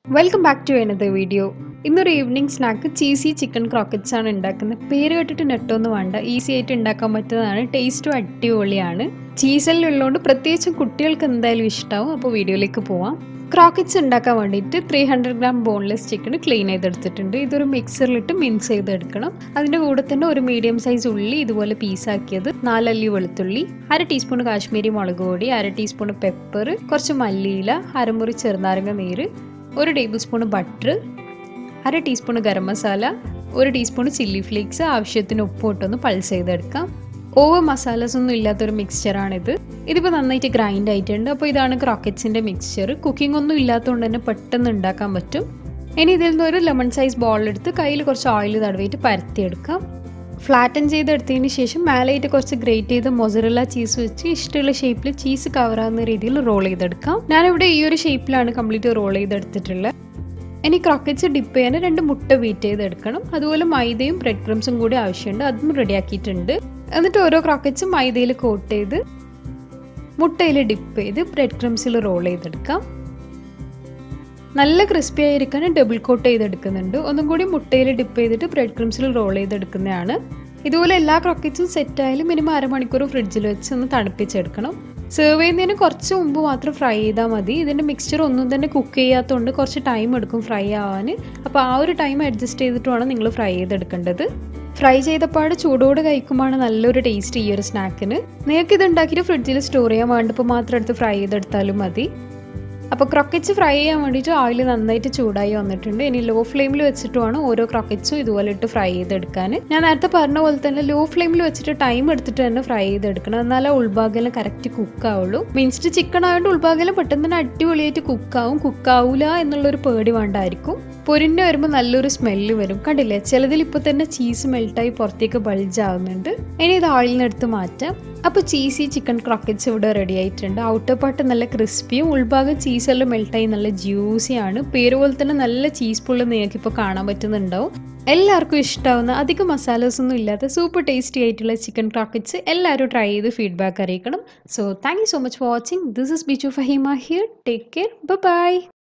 welcome back to another video ഇന്നൊരു evening snack cheesy chicken croquettes ആണ് ഉണ്ടാക്കുന്നത് പേര് കേട്ടിട്ട് നെട്ടൊന്നും വേണ്ട ഈസി ആയിട്ട് ഉണ്ടാക്കാൻ പറ്റുന്നതാണ് ടേസ്റ്റും അടിപൊളിയാണ് ചീസെല്ലാം ഉള്ളതുകൊണ്ട് പ്രത്യേകിച്ചും കുട്ടികൾക്ക് എന്തായാലും ഇഷ്ടമാവും അപ്പോൾ വീഡിയോയിലേക്ക് പോവാം ക്രോക്കറ്റ്സ് ഉണ്ടാക്കാൻ വേണ്ടിയിട്ട് three hundred gram boneless chicken clean ചെയ്തെടുത്തിട്ടുണ്ട് ഇതൊരു മിക്സറിലിട്ട് മിക്സ് ചെയ്തെടുക്കണം അതിൻ്റെ കൂടെ തന്നെ ഒരു മീഡിയം സൈസ് ഉള്ളി ഇതുപോലെ പീസാക്കിയത് നാലല്ലി വെളുത്തുള്ളി അര ടീസ്പൂൺ കാശ്മീരി മുളക് പൊടി അര ടീസ്പൂൺ പെപ്പർ കുറച്ച് മല്ലിയില അരമുറി ചെറുനാരങ്ങ നീര് ഒരു ടേബിൾ സ്പൂൺ ബട്ടർ അര ടീസ്പൂൺ ഗരം മസാല ഒരു ടീസ്പൂൺ ചില്ലി ഫ്ലേക്സ് ആവശ്യത്തിന് ഉപ്പ് ഇട്ടൊന്ന് പൾസ് ചെയ്തെടുക്കാം ഓവർ മസാലസ് ഒന്നും ഇല്ലാത്തൊരു മിക്സ്ചറാണിത് ഇതിപ്പോൾ നന്നായിട്ട് ഗ്രൈൻഡ് ആയിട്ടുണ്ട് അപ്പോൾ ഇതാണ് ക്രോക്കറ്റ്സിൻ്റെ മിക്സ്ചർ കുക്കിംഗ് ഒന്നും ഇല്ലാത്തതുകൊണ്ട് തന്നെ പെട്ടെന്ന് ഉണ്ടാക്കാൻ പറ്റും ഇനി ഇതിൽ നിന്ന് ഒരു ലെമൺ സൈസ് ബോൾ എടുത്ത് കയ്യിൽ കുറച്ച് ഓയിൽ തടവിയിട്ട് പരത്തിയെടുക്കാം ഫ്ലാറ്റൻ ചെയ്തെടുത്തതിന് ശേഷം മേലെയായിട്ട് കുറച്ച് ഗ്രേറ്റ് ചെയ്ത മൊസറല്ല ചീസ് വെച്ച് ഇഷ്ടമുള്ള ഷേപ്പിൽ ചീസ് കവറാകുന്ന രീതിയിൽ റോൾ ചെയ്തെടുക്കാം ഞാനിവിടെ ഈ ഒരു ഷേപ്പിലാണ് കംപ്ലീറ്റ് റോൾ ചെയ്തെടുത്തിട്ടുള്ളത് ഇനി ക്രോക്കറ്റ്സ് ഡിപ്പ് ചെയ്യാൻ രണ്ട് മുട്ട ബീറ്റ് ചെയ്തെടുക്കണം അതുപോലെ മൈദയും ബ്രെഡ് ക്രംസും കൂടി ആവശ്യമുണ്ട് അതും റെഡിയാക്കിയിട്ടുണ്ട് എന്നിട്ട് ഓരോ ക്രോക്കറ്റ്സും മൈദയിൽ കോട്ട് ചെയ്ത് മുട്ടയിൽ ഡിപ്പ് ചെയ്ത് ബ്രെഡ് ക്രംസിൽ റോൾ ചെയ്തെടുക്കാം നല്ല ക്രിസ്പി ആയിരിക്കാൻ ഡബിൾ കോട്ട് ചെയ്തെടുക്കുന്നുണ്ട് ഒന്നും കൂടി മുട്ടയിൽ ഡിപ്പ് ചെയ്തിട്ട് ബ്രെഡ് ക്രിംസിൽ റോൾ ചെയ്തെടുക്കുന്നതാണ് ഇതുപോലെ എല്ലാ ക്രോക്കറ്റ്സും സെറ്റ് ആയാലും മിനിമം അരമണിക്കൂർ ഫ്രിഡ്ജിൽ വെച്ച് ഒന്ന് തണുപ്പിച്ചെടുക്കണം സെർവ് ചെയ്യുന്നതിന് കുറച്ച് മുമ്പ് മാത്രം ഫ്രൈ ചെയ്താൽ മതി ഇതിൻ്റെ മിക്സ്ചർ ഒന്നും തന്നെ കുക്ക് ചെയ്യാത്തതുകൊണ്ട് കുറച്ച് ടൈം എടുക്കും ഫ്രൈ ആവാൻ അപ്പോൾ ആ ഒരു ടൈം അഡ്ജസ്റ്റ് ചെയ്തിട്ട് വേണം നിങ്ങൾ ഫ്രൈ ചെയ്തെടുക്കേണ്ടത് ഫ്രൈ ചെയ്തപ്പാട് ചൂടോട് കഴിക്കുമ്പോൾ നല്ലൊരു ടേസ്റ്റ് ഈ ഒരു സ്നാക്കിന് നിങ്ങൾക്ക് ഇത് ഉണ്ടാക്കിയിട്ട് ഫ്രിഡ്ജിൽ സ്റ്റോർ ചെയ്യാൻ വേണ്ടപ്പോൾ മാത്രം എടുത്ത് ഫ്രൈ ചെയ്തെടുത്താലും മതി അപ്പോൾ ക്രോക്കറ്റ്സ് ഫ്രൈ ചെയ്യാൻ വേണ്ടിയിട്ട് ഓയിൽ നന്നായിട്ട് ചൂടായി വന്നിട്ടുണ്ട് ഇനി ലോ ഫ്ലെയിമിൽ വെച്ചിട്ട് വേണം ഓരോ ക്രോക്കറ്റ്സും ഇതുപോലെ ഇട്ട് ഫ്രൈ ചെയ്തെടുക്കാൻ ഞാൻ നേരത്തെ പറഞ്ഞ പോലെ തന്നെ ലോ ഫ്ലെയിമിൽ വെച്ചിട്ട് ടൈം എടുത്തിട്ട് തന്നെ ഫ്രൈ ചെയ്തെടുക്കണം എന്നാലേ ഉൾഭാഗം കറക്റ്റ് കുക്ക് ആവുള്ളൂ മിൻസ്ഡ് ചിക്കൻ ആയതുകൊണ്ട് ഉൾഭാഗം പെട്ടെന്ന് തന്നെ അടിപൊളിയായിട്ട് കുക്കാവും കുക്കാവൂല എന്നുള്ളൊരു പേടി വേണ്ടായിരിക്കും പൊരിഞ്ഞ് വരുമ്പോൾ നല്ലൊരു സ്മെല്ല് വരും കണ്ടില്ലേ ചിലതിൽ ഇപ്പോൾ തന്നെ ചീസ് മെൽട്ടായി പുറത്തേക്ക് ബൾജ് ആവുന്നുണ്ട് ഇനി ഇത് ഓയിലിൽ നിന്ന് എടുത്ത് മാറ്റാം അപ്പോൾ ചീസി ചിക്കൻ ക്രോക്കറ്റ്സ് ഇവിടെ റെഡി ആയിട്ടുണ്ട് ഔട്ടർ പാർട്ട് നല്ല ക്രിസ്പിയും ഉൾഭാഗം ചീസെല്ലാം മെൽട്ടായി നല്ല ജ്യൂസിയാണ് പേര് പോലെ തന്നെ നല്ല ചീസ് പുള്ള് നിങ്ങൾക്ക് ഇപ്പോൾ കാണാൻ പറ്റുന്നുണ്ടാവും എല്ലാവർക്കും ഇഷ്ടമാവുന്ന അധികം മസാലാസ് ഒന്നും ഇല്ലാത്ത സൂപ്പർ ടേസ്റ്റി ആയിട്ടുള്ള ചിക്കൻ ക്രോക്കറ്റ്സ് എല്ലാവരും ട്രൈ ചെയ്ത് ഫീഡ്ബാക്ക് അറിയിക്കണം so thank you so much for watching this is Biju Faheema here take care by